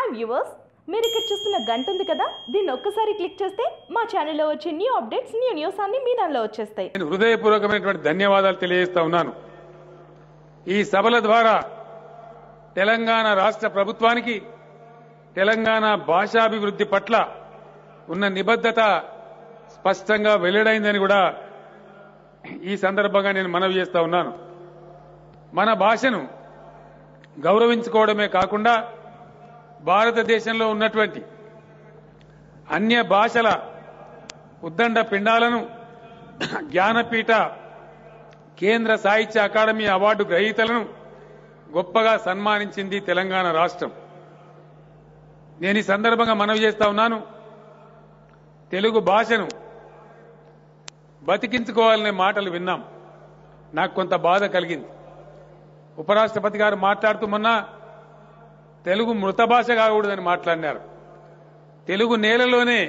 viewers మీరు ఇక్కడ చూస్తున్న గంట ఉంది కదా దీన్ని ఒక్కసారి క్లిక్ చేస్తే మా ఛానల్లో వచ్చే న్యూ అప్డేట్స్ న్యూ న్యూస్ అన్ని మీ దానిలో వచ్చేస్తాయి నేను హృదయపూర్వకమైనటువంటి ధన్యవాదాలు తెలియజేస్తా ఉన్నాను ఈ సభల ద్వారా తెలంగాణ రాష్ట్ర ప్రభుత్వానికి తెలంగాణ భాషాభివృద్ధి పట్ల ఉన్న నిబద్ధత స్పష్టంగా వెల్లడైందని కూడా ఈ సందర్భంగా నేను మనవి చేస్తా ఉన్నాను మన భాషను గౌరవించుకోవడమే కాకుండా భారతదేశంలో ఉన్నటువంటి అన్య భాషల ఉద్దండ పిండాలను జ్ఞానపీఠ కేంద్ర సాహిత్య అకాడమీ అవార్డు గ్రహీతలను గొప్పగా సన్మానించింది తెలంగాణ రాష్ట్రం నేను ఈ సందర్భంగా మనవి చేస్తా ఉన్నాను తెలుగు భాషను బతికించుకోవాలనే మాటలు విన్నాం నాకు కొంత బాధ కలిగింది ఉపరాష్ట్రపతి గారు మాట్లాడుతూ మొన్న తెలుగు మృత భాష కాకూడదని మాట్లాడినారు తెలుగు నేలలోనే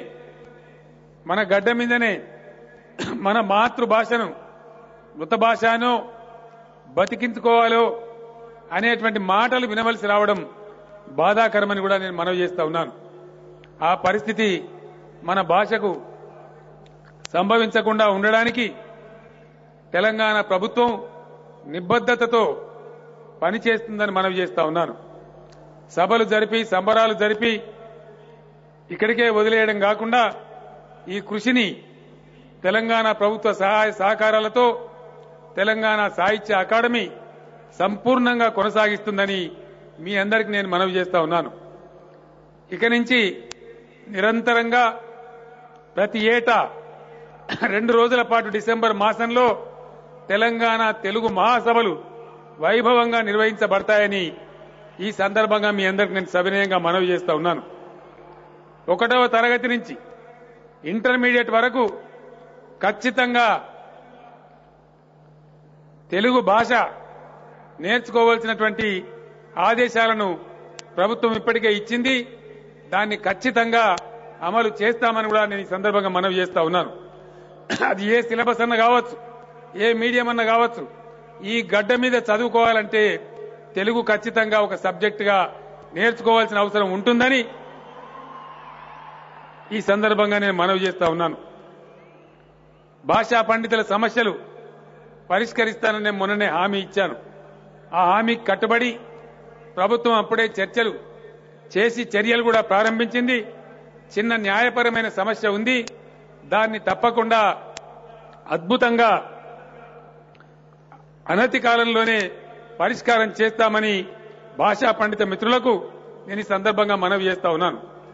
మన గడ్డ మీదనే మన మాతృభాషను మృత భాషను బతికించుకోవాలో అనేటువంటి మాటలు వినవలసి రావడం బాధాకరమని కూడా నేను మనవి చేస్తా ఉన్నాను ఆ పరిస్థితి మన భాషకు సంభవించకుండా ఉండడానికి తెలంగాణ ప్రభుత్వం నిబద్ధతతో పనిచేస్తుందని మనవి చేస్తా ఉన్నాను సభలు జరిపి సంబరాలు జరిపి ఇక్కడికే వదిలేయడం కాకుండా ఈ కృషిని తెలంగాణ ప్రభుత్వ సహాయ సహకారాలతో తెలంగాణ సాహిత్య అకాడమీ సంపూర్ణంగా కొనసాగిస్తుందని మీ అందరికి నేను మనవి చేస్తా ఉన్నాను ఇక నుంచి నిరంతరంగా ప్రతి ఏటా రెండు రోజుల పాటు డిసెంబర్ మాసంలో తెలంగాణ తెలుగు మహాసభలు వైభవంగా నిర్వహించబడతాయని ఈ సందర్భంగా మీ అందరికి నేను సవినయంగా మనవి చేస్తా ఉన్నాను ఒకటవ తరగతి నుంచి ఇంటర్మీడియట్ వరకు ఖచ్చితంగా తెలుగు భాష నేర్చుకోవాల్సినటువంటి ఆదేశాలను ప్రభుత్వం ఇప్పటికే ఇచ్చింది దాన్ని ఖచ్చితంగా అమలు చేస్తామని కూడా నేను ఈ సందర్భంగా మనవి చేస్తా ఉన్నాను అది ఏ సిలబస్ అన్న కావచ్చు ఏ మీడియం అన్న కావచ్చు ఈ గడ్డ మీద చదువుకోవాలంటే తెలుగు ఖచ్చితంగా ఒక సబ్జెక్టుగా నేర్చుకోవాల్సిన అవసరం ఉంటుందని ఈ సందర్భంగా నేను మనవి చేస్తా ఉన్నాను భాషా పండితుల సమస్యలు పరిష్కరిస్తానని నేను మొన్ననే హామీ ఇచ్చాను ఆ హామీకి కట్టుబడి ప్రభుత్వం అప్పుడే చర్చలు చేసి చర్యలు కూడా ప్రారంభించింది చిన్న న్యాయపరమైన సమస్య ఉంది దాన్ని తప్పకుండా అద్భుతంగా అనతి కాలంలోనే పరిష్కారం చేస్తామని భాషా పండిత మిత్రులకు నేను ఈ సందర్భంగా మనవి చేస్తా ఉన్నాను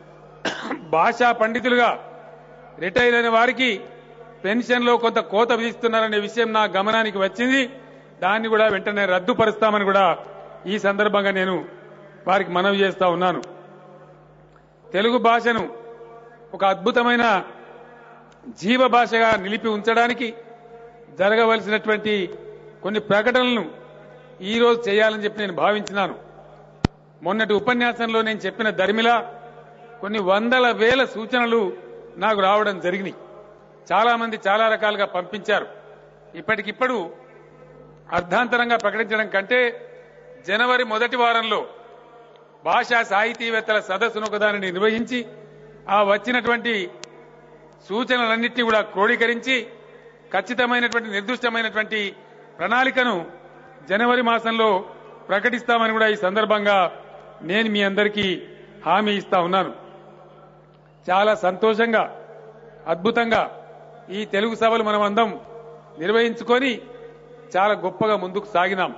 భాషా పండితులుగా రిటైర్ అయిన వారికి పెన్షన్లో కొంత కోత విధిస్తున్నారనే విషయం నా గమనానికి వచ్చింది దాన్ని కూడా వెంటనే రద్దుపరుస్తామని కూడా ఈ సందర్భంగా నేను వారికి మనవి చేస్తా ఉన్నాను తెలుగు భాషను ఒక అద్భుతమైన జీవ భాషగా నిలిపి ఉంచడానికి జరగవలసినటువంటి కొన్ని ప్రకటనలను ఈ రోజు చేయాలని చెప్పి నేను భావించినాను మొన్నటి ఉపన్యాసంలో నేను చెప్పిన ధర్మిల కొన్ని వందల వేల సూచనలు నాకు రావడం జరిగినాయి చాలా మంది చాలా రకాలుగా పంపించారు ఇప్పటికిప్పుడు అర్ధాంతరంగా ప్రకటించడం కంటే జనవరి మొదటి వారంలో భాషా సాహితీవేత్తల సదస్సును ఒకదాన్ని నిర్వహించి ఆ వచ్చినటువంటి సూచనలన్నింటినీ కూడా క్రోడీకరించి ఖచ్చితమైనటువంటి నిర్దిష్టమైనటువంటి ప్రణాళికను జనవరి మాసంలో ప్రకటిస్తామని కూడా ఈ సందర్భంగా నేను మీ అందరికీ హామీ ఇస్తా ఉన్నాను చాలా సంతోషంగా అద్భుతంగా ఈ తెలుగు సభలు మనం అందం నిర్వహించుకొని చాలా గొప్పగా ముందుకు సాగినాం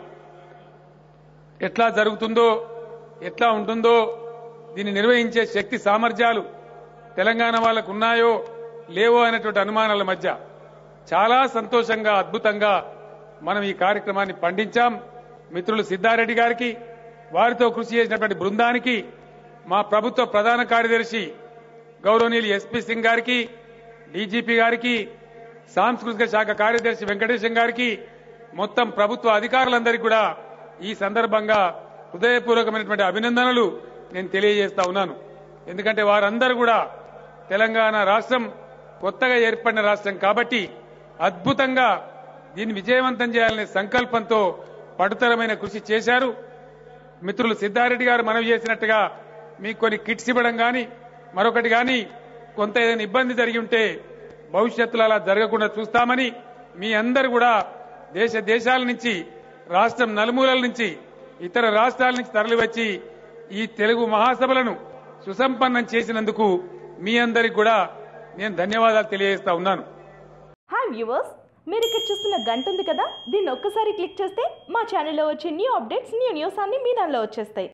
ఎట్లా జరుగుతుందో ఎట్లా ఉంటుందో దీన్ని నిర్వహించే శక్తి సామర్థ్యాలు తెలంగాణ వాళ్ళకు ఉన్నాయో లేవో అనేటువంటి అనుమానాల మధ్య చాలా సంతోషంగా అద్భుతంగా మనం ఈ కార్యక్రమాన్ని పండించాం మిత్రులు సిద్ధారెడ్డి గారికి వారితో కృషి చేసినటువంటి బృందానికి మా ప్రభుత్వ ప్రధాన కార్యదర్శి గౌరవనీయులు ఎస్పీ సింగ్ గారికి డీజీపీ గారికి సాంస్కృతిక శాఖ కార్యదర్శి వెంకటేశం గారికి మొత్తం ప్రభుత్వ అధికారులందరికీ కూడా ఈ సందర్భంగా హృదయపూర్వకమైనటువంటి అభినందనలు నేను తెలియజేస్తా ఉన్నాను ఎందుకంటే వారందరూ కూడా తెలంగాణ రాష్ట్రం కొత్తగా ఏర్పడిన రాష్ట్రం కాబట్టి అద్భుతంగా దీన్ని విజయవంతం చేయాలనే సంకల్పంతో పడుతరమైన కృషి చేశారు మిత్రులు సిద్ధారెడ్డి గారు మనవి చేసినట్టుగా మీకు కొన్ని కిట్స్ ఇవ్వడం కానీ మరొకటి కానీ కొంత ఏదైనా ఇబ్బంది జరిగి ఉంటే భవిష్యత్తులో అలా జరగకుండా చూస్తామని మీ అందరు కూడా దేశ దేశాల నుంచి రాష్ట్రం నలుమూలల నుంచి ఇతర రాష్ట్రాల నుంచి తరలివచ్చి ఈ తెలుగు మహాసభలను సుసంపన్నం చేసినందుకు మీ అందరికి కూడా నేను ధన్యవాదాలు తెలియజేస్తా ఉన్నాను హాయ్ వ్యూవర్స్ మీరు ఇక్కడ చూస్తున్న గంట ఉంది కదా దీన్ని ఒక్కసారి క్లిక్ చేస్తే మా ఛానల్లో వచ్చే న్యూ అప్డేట్స్ న్యూ న్యూస్ అన్ని మీ దానిలో వచ్చేస్తాయి